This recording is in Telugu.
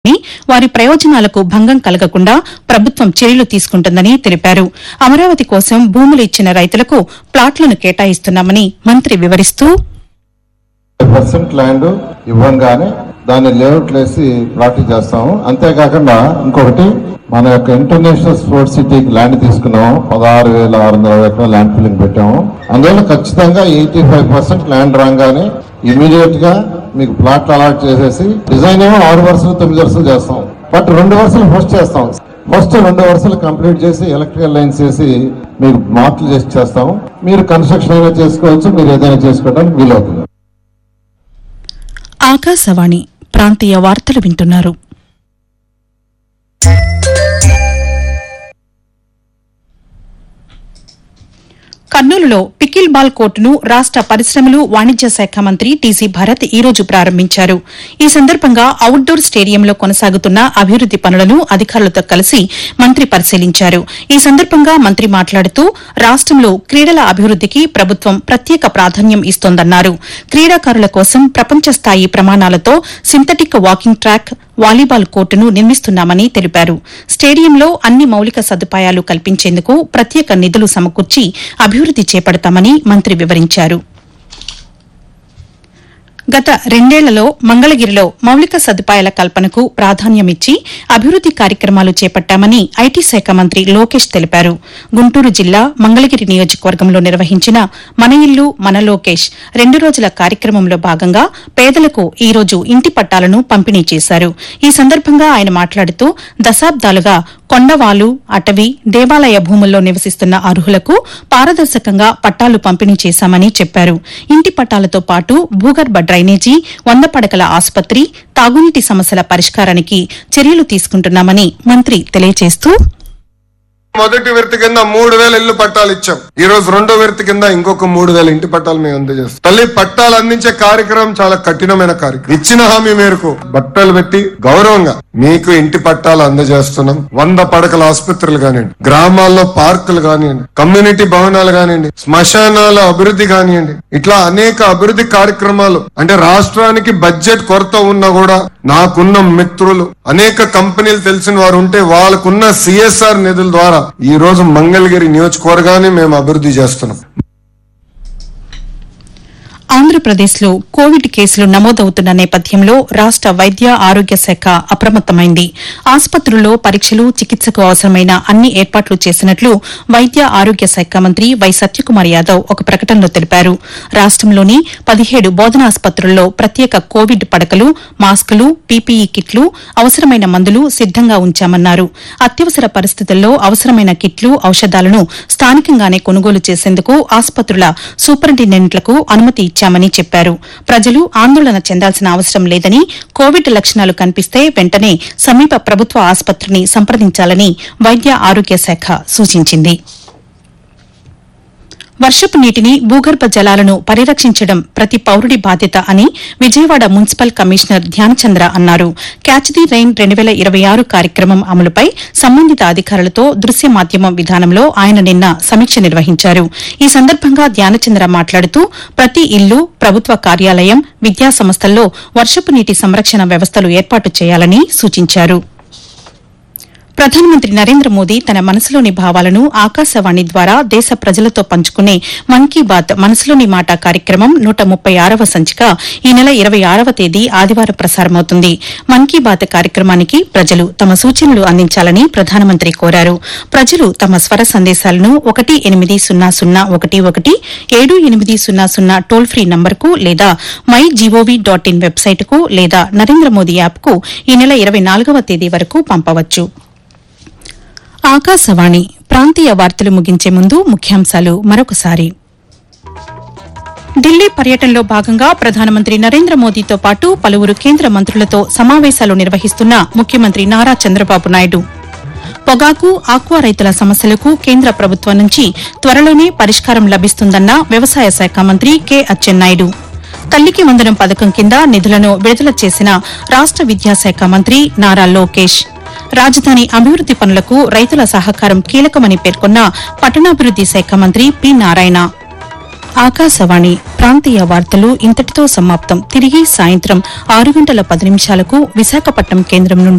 అని వారి ప్రయోజనాలకు భంగం కలగకుండా ప్రభుత్వం చర్యలు తీసుకుంటుందని తెలిపారు అమరావతి కోసం భూములు ఇచ్చిన రైతులకు ప్లాట్లను కేటాయిస్తున్నామని మంత్రి వివరిస్తూ పర్సెంట్ ల్యాండ్ ఇవ్వంగానే దాన్ని లేఅవుట్లు వేసి ప్లాట్ చేస్తాము అంతేకాకుండా ఇంకొకటి మన యొక్క ఇంటర్నేషనల్ స్పోర్ట్స్ సిటీకి ల్యాండ్ తీసుకున్నాము పదహారు వేల ఆరు వందల ఎకరాల ల్యాండ్ ఫిల్లింగ్ పెట్టాము అందువల్ల ఖచ్చితంగా ఎయిటీ ఫైవ్ పర్సెంట్ ల్యాండ్ రాగానే ఇమీడియట్ గా మీకు ప్లాట్లు అలాట్ చేసేసి డిజైన్ ఏమో ఆరు వరుసలు తొమ్మిది వరుసలు చేస్తాం బట్ రెండు వరుసలు ఫస్ట్ చేస్తాం ఫస్ట్ రెండు వరుసలు కంప్లీట్ చేసి ఎలక్ట్రికల్ లైన్స్ వేసి మీకు మార్కులు చేసి చేస్తాము మీరు కన్స్ట్రక్షన్ అయినా చేసుకోవచ్చు మీరు ఏదైనా చేసుకోవడానికి వీలవుతుంది ఆకాశవాణి ప్రాంతీయ వార్తలు వింటున్నారు కర్నూలులో పికిల్ బాల్ కోర్టును రాష్ట పరిశ్రమలు వాణిజ్య శాఖ మంత్రి టీసీ భరత్ ఈ రోజు ప్రారంభించారు ఈ సందర్భంగా అవుట్డోర్ స్టేడియంలో కొనసాగుతున్న అభివృద్ది పనులను అధికారులతో కలిసి మంత్రి పరిశీలించారు ఈ సందర్భంగా మంత్రి మాట్లాడుతూ రాష్టంలో క్రీడల అభివృద్దికి ప్రభుత్వం ప్రత్యేక ప్రాధాన్యం ఇస్తోందన్నారు క్రీడాకారుల కోసం ప్రపంచ స్థాయి ప్రమాణాలతో సింథటిక్ వాకింగ్ ట్రాక్ వాలీబాల్ కోర్టును నిర్మిస్తున్నామని తెలిపారు స్టేడియంలో అన్ని మౌలిక సదుపాయాలు కల్పించేందుకు ప్రత్యేక నిధులు సమకూర్చి అభివృద్ది చేపడతామని మంత్రి వివరించారు గత రెండేళ్లలో మంగళగిరిలో మౌలిక సదుపాయాల కల్పనకు ప్రాధాన్యమిచ్చి అభివృద్ది కార్యక్రమాలు చేపట్టామని ఐటీ శాఖ మంత్రి లోకేష్ తెలిపారు గుంటూరు జిల్లా మంగళగిరి నియోజకవర్గంలో నిర్వహించిన మన ఇల్లు మన లోకేష్ రెండు రోజుల కార్యక్రమంలో భాగంగా పేదలకు ఈ రోజు ఇంటి పట్టాలను పంపిణీ చేశారు ఈ సందర్భంగా ఆయన మాట్లాడుతూ దశాబ్దాలుగా కొండవాలు అటవీ దేవాలయ భూముల్లో నివసిస్తున్న అర్హులకు పారదర్శకంగా పట్టాలు పంపిణీ చేశామని చెప్పారు ఇంటి పట్టాలతో పాటు భూగర్భ డ్రైనేజీ వంద పడకల ఆసుపత్రి తాగునీటి సమస్యల పరిష్కారానికి చర్యలు తీసుకుంటున్నామని మంత్రి తెలియజేస్తూ మొదటి విడత కింద మూడు వేల ఇల్లు పట్టాలు ఇచ్చాం ఈ రోజు రెండో విడత కింద ఇంకొక మూడు వేల ఇంటి పట్టాలు మేము అందజేస్తాం తల్లి పట్టాలు అందించే కార్యక్రమం చాలా కఠినమైన కార్యక్రమం ఇచ్చిన హామీ మేరకు బట్టలు పెట్టి గౌరవంగా మీకు ఇంటి పట్టాలు అందజేస్తున్నాం వంద పడకల ఆసుపత్రులు కానివ్వండి గ్రామాల్లో పార్కులు కానివ్వండి కమ్యూనిటీ భవనాలు కానివ్వండి శ్మశానాల అభివృద్ధి కానివ్వండి ఇట్లా అనేక అభివృద్ధి కార్యక్రమాలు అంటే రాష్ట్రానికి బడ్జెట్ కొరత ఉన్నా కూడా నాకున్న మిత్రులు అనేక కంపెనీలు తెలిసిన వారు ఉంటే వాళ్ళకున్న సిఎస్ఆర్ నిధుల ద్వారా ఈ రోజు మంగళగిరి నియోజకవర్గాన్ని మేము అభివృద్ధి చేస్తున్నాం ఆంధ్రప్రదేశ్లో కోవిడ్ కేసులు నమోదవుతున్న నేపథ్యంలో రాష్ట వైద్య ఆరోగ్య శాఖ అప్రమత్తమైంది ఆసుపత్రుల్లో పరీక్షలు చికిత్సకు అవసరమైన అన్ని ఏర్పాట్లు చేసినట్లు వైద్య ఆరోగ్య శాఖ మంత్రి వై సత్యకుమార్ యాదవ్ ఒక ప్రకటనలో తెలిపారు రాష్టంలోని పదిహేడు బోధనాసుపత్రుల్లో ప్రత్యేక కోవిడ్ పడకలు మాస్కులు పీపీఈ కిట్లు అవసరమైన మందులు సిద్దంగా ఉంచామన్నారు అత్యవసర పరిస్థితుల్లో అవసరమైన కిట్లు ఔషధాలను స్థానికంగానే కొనుగోలు చేసేందుకు ఆసుపత్రుల సూపరింటెండెంట్లకు అనుమతి ఇచ్చామని చెప్పారు ప్రజలు ఆందోళన చెందాల్సిన అవసరం లేదని కోవిడ్ లక్షణాలు కనిపిస్తే వెంటనే సమీప ప్రభుత్వ ఆసుపత్రిని సంప్రదించాలని వైద్య ఆరోగ్య శాఖ సూచించింది వర్షపు నీటిని భూగర్భ జలాలను పరిరక్షించడం ప్రతి పౌరుడి బాధ్యత అని విజయవాడ మున్సిపల్ కమిషనర్ ధ్యానచంద్ర అన్నారు క్యాచ్ ది రైన్ రెండు వేల ఇరవై ఆరు కార్యక్రమం అమలుపై సంబంధిత అధికారులతో దృశ్య మాధ్యమం విధానంలో ఆయన నిన్న సమీక్ష నిర్వహించారు ఈ సందర్భంగా ధ్యానచంద్ర మాట్లాడుతూ ప్రతి ఇల్లు ప్రభుత్వ కార్యాలయం విద్యా సంస్థల్లో వర్షపు నీటి సంరక్షణ వ్యవస్థలు ఏర్పాటు చేయాలని సూచించారు ప్రధానమంత్రి నరేంద్ర మోదీ తన మనసులోని భావాలను ఆకాశవాణి ద్వారా దేశ ప్రజలతో పంచుకునే మన్ కీ బాత్ మనసులోని మాట కార్యక్రమం నూట ముప్పై ఆరవ సంచిక ఈ నెల ఇరవై ఆరవ తేదీ ఆదివారం ప్రసారమవుతుంది మన్ కీ బాత్ కార్యక్రమానికి ప్రజలు తమ సూచనలు అందించాలని ప్రధానమంత్రి కోరారు ప్రజలు తమ స్వర సందేశాలను ఒకటి ఎనిమిది సున్నా సున్నా ఒకటి ఒకటి ఏడు ఎనిమిది సున్నా సున్నా టోల్ ఫ్రీ నంబర్కు లేదా మై జీఓవీ డాట్ ఇన్ వెబ్సైట్కు లేదా నరేంద్ర మోదీ యాప్కు ఈ నెల ఇరవై నాలుగవ తేదీ వరకు పంపవచ్చు ఆకాశవాణి ప్రాంతీయ వార్తలు ముగించే ముందు ముఖ్యాంశాలు మరొకసారి ఢిల్లీ పర్యటనలో భాగంగా ప్రధానమంత్రి నరేంద్ర మోదీతో పాటు పలువురు కేంద్ర మంత్రులతో సమావేశాలు నిర్వహిస్తున్న ముఖ్యమంత్రి నారా చంద్రబాబు నాయుడు పొగాకు ఆక్వా రైతుల సమస్యలకు కేంద్ర ప్రభుత్వం నుంచి త్వరలోనే పరిష్కారం లభిస్తుందన్న వ్యవసాయ శాఖ మంత్రి కె అచ్చెన్నాయుడు తల్లికి వందనం పథకం కింద నిధులను విడుదల చేసిన రాష్ట విద్యాశాఖ మంత్రి నారా లోకేష్ రాజధాని అభివృద్ది పనులకు రైతుల సహకారం కీలకమని పేర్కొన్న పట్టణాభివృద్ది శాఖ మంత్రి పి నారాయణ ఆకాశవాణి ప్రాంతీయ వార్తలు ఇంతటితో సమాప్తం తిరిగి సాయంత్రం ఆరు గంటల పది నిమిషాలకు విశాఖపట్నం కేంద్రం నుండి